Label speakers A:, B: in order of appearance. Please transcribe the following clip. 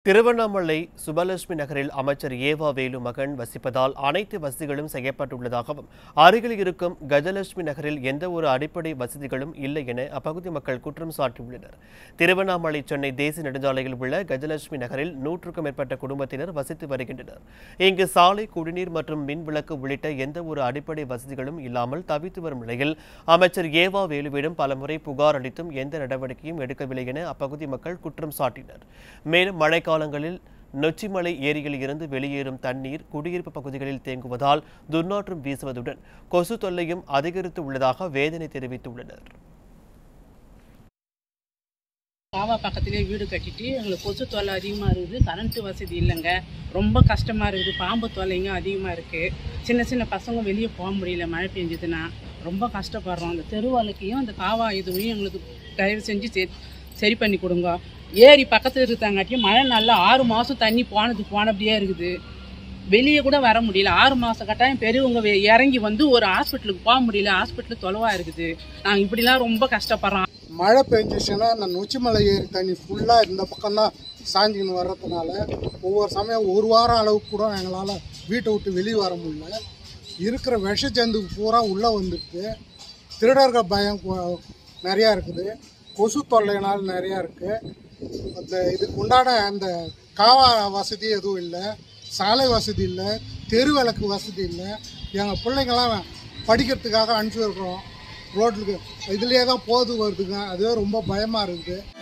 A: திருவண்ணாமலை சுபலட்சுமி நகரில் அமைச்சர் ஏவா வேலு மகன் வசிப்பதால் அனைத்து வசதிகளும் செய்யப்பட்டுள்ளதாகவும் அருகில் இருக்கும் கஜலட்சுமி நகரில் எந்த ஒரு அடிப்படை வசதிகளும் இல்லை என அப்பகுதி மக்கள் குற்றம் சாட்டியுள்ளனர் திருவண்ணாமலை சென்னை தேசிய நெடுஞ்சாலையில் உள்ள கஜலட்சுமி நகரில் நூற்றுக்கும் மேற்பட்ட குடும்பத்தினர் வசித்து வருகின்றனர் இங்கு சாலை குடிநீர் மற்றும் மின் விளக்கு உள்ளிட்ட எந்த ஒரு அடிப்படை வசதிகளும் இல்லாமல் தவித்து வரும் நிலையில் அமைச்சர் ஏவா வேலுவிடம் பலமுறை புகார் அளித்தும் எந்த நடவடிக்கையும் எடுக்கவில்லை என அப்பகுதி மக்கள் குற்றம் சாட்டினர் மேலும் மழைக்காலங்களில் நொச்சிமலை ஏரியில் இருந்து வெளியேறும் தண்ணீர் குடியிருப்பு பகுதிகளில் தேங்குவதால் துர்நாற்றம் வீசுவதுடன் கொசு தொல்லையும் அதிகரித்து உள்ளதாக வேதனை தெரிவித்துள்ளனர்
B: காவா பக்கத்துலேயே வீடு கட்டிட்டு எங்களுக்கு கொசு தொல்லை அதிகமாக இருக்குது கரண்ட்டு வசதி இல்லைங்க ரொம்ப கஷ்டமாக இருக்குது பாம்பு தொல்லைங்க அதிகமாக இருக்குது சின்ன சின்ன பசங்க வெளியே போக முடியல மழை பெஞ்சதுன்னா ரொம்ப கஷ்டப்படுறோம் அந்த தெருவாளுக்கையும் அந்த காவா இதுவையும் எங்களுக்கு தயவு செஞ்சு சே சரி பண்ணி கொடுங்க ஏரி பக்கத்தில் இருக்கிறங்காட்டியும் மழை நல்லா ஆறு மாதம் தண்ணி போனது போனபடியே இருக்குது வெளியே கூட வர முடியல ஆறு மாதம் கட்டாயம் பெரியவங்க வெ- இறங்கி வந்து ஒரு ஹாஸ்பிட்டலுக்கு போக முடியல ஹாஸ்பிட்டல் தொலைவாக இருக்குது நாங்கள் இப்படிலாம் ரொம்ப கஷ்டப்படுறோம்
C: மழை பெஞ்சிச்சுன்னா அந்த நொச்சிமலை ஏரி தண்ணி ஃபுல்லாக இந்த பக்கம்தான் சாஞ்சின்னு வர்றதுனால ஒவ்வொரு சமயம் ஒரு வாரம் அளவுக்கு கூட எங்களால் வீட்டை விட்டு வெளியே வர முடியல இருக்கிற விஷ ஜந்து பூரா உள்ளே வந்துருக்கு திருடர்கள் பயம் கொ- நிறையா இருக்குது கொசு தொல்லைனால் நிறையா இருக்குது அந்த இதுக்கு உண்டான அந்த காவா வசதி எதுவும் இல்லை சாலை வசதி இல்லை தெரு விளக்கு வசதி இல்லை எங்கள் பிள்ளைங்களாம் படிக்கிறதுக்காக அனுப்பிச்சி விடுறோம் ரோட்டுக்கு இதுலேயே தான் போது வருதுங்க அதுவே ரொம்ப பயமாக இருக்குது